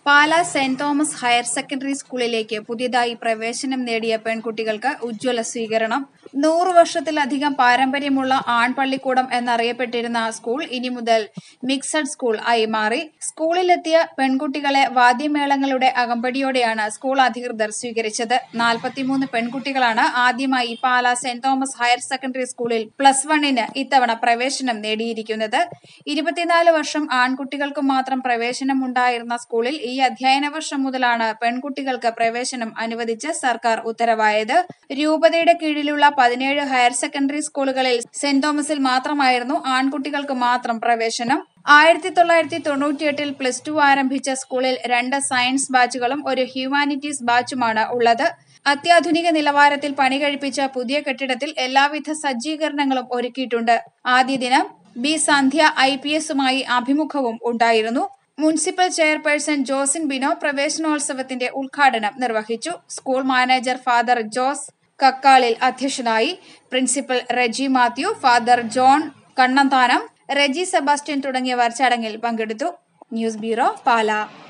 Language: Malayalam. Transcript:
പാല സെന്റ് തോമസ് ഹയർ സെക്കൻഡറി സ്കൂളിലേക്ക് പുതിയതായി പ്രവേശനം നേടിയ പെൺകുട്ടികൾക്ക് ഉജ്ജ്വല സ്വീകരണം നൂറു വർഷത്തിലധികം പാരമ്പര്യമുള്ള ആൺപള്ളിക്കൂടം എന്നറിയപ്പെട്ടിരുന്ന സ്കൂൾ ഇനി മുതൽ മിക്സഡ് സ്കൂൾ ആയി മാറി സ്കൂളിലെത്തിയ പെൺകുട്ടികളെ വാദ്യമേളങ്ങളുടെ അകമ്പടിയോടെയാണ് സ്കൂൾ അധികൃതർ സ്വീകരിച്ചത് നാൽപ്പത്തിമൂന്ന് പെൺകുട്ടികളാണ് ആദ്യമായി Pala saint Thomas higher secondary സ്കൂളിൽ പ്ലസ് വണ്ണിന് ഇത്തവണ പ്രവേശനം നേടിയിരിക്കുന്നത് ഇരുപത്തിനാല് വർഷം ആൺകുട്ടികൾക്ക് മാത്രം പ്രവേശനം ഉണ്ടായിരുന്ന സ്കൂളിൽ ഈ അധ്യയന വർഷം മുതലാണ് പെൺകുട്ടികൾക്ക് പ്രവേശനം അനുവദിച്ച് സർക്കാർ ഉത്തരവായത് രൂപതയുടെ കീഴിലുള്ള പതിനേഴ് ഹയർ സെക്കൻഡറി സ്കൂളുകളിൽ സെന്റ് തോമസിൽ മാത്രമായിരുന്നു ആൺകുട്ടികൾക്ക് മാത്രം പ്രവേശനം ആയിരത്തി തൊള്ളായിരത്തി തൊണ്ണൂറ്റിയെട്ടിൽ പ്ലസ് ടു ആരംഭിച്ച സ്കൂളിൽ രണ്ട് സയൻസ് ബാച്ചുകളും ഒരു ഹ്യൂമാനിറ്റീസ് ബാച്ചുമാണ് ഉള്ളത് അത്യാധുനിക നിലവാരത്തിൽ പണി കഴിപ്പിച്ച പുതിയ കെട്ടിടത്തിൽ എല്ലാവിധ സജ്ജീകരണങ്ങളും ഒരുക്കിയിട്ടുണ്ട് ആദ്യ ദിനം ബി സന്ധ്യ ഐ പി എസുമായി അഭിമുഖവും ഉണ്ടായിരുന്നു മുനിസിപ്പൽ ചെയർപേഴ്സൺ ജോസിൻ ബിനോ പ്രവേശനോത്സവത്തിന്റെ ഉദ്ഘാടനം നിർവഹിച്ചു സ്കൂൾ മാനേജർ ഫാദർ ജോസ് കക്കാളിൽ അധ്യക്ഷനായി principal Reji Mathew father John Kannanthanam Reji Sebastian തുടങ്ങിയവർ ചടങ്ങിൽ പങ്കെടുത്തു ന്യൂസ് ബ്യൂറോ പാല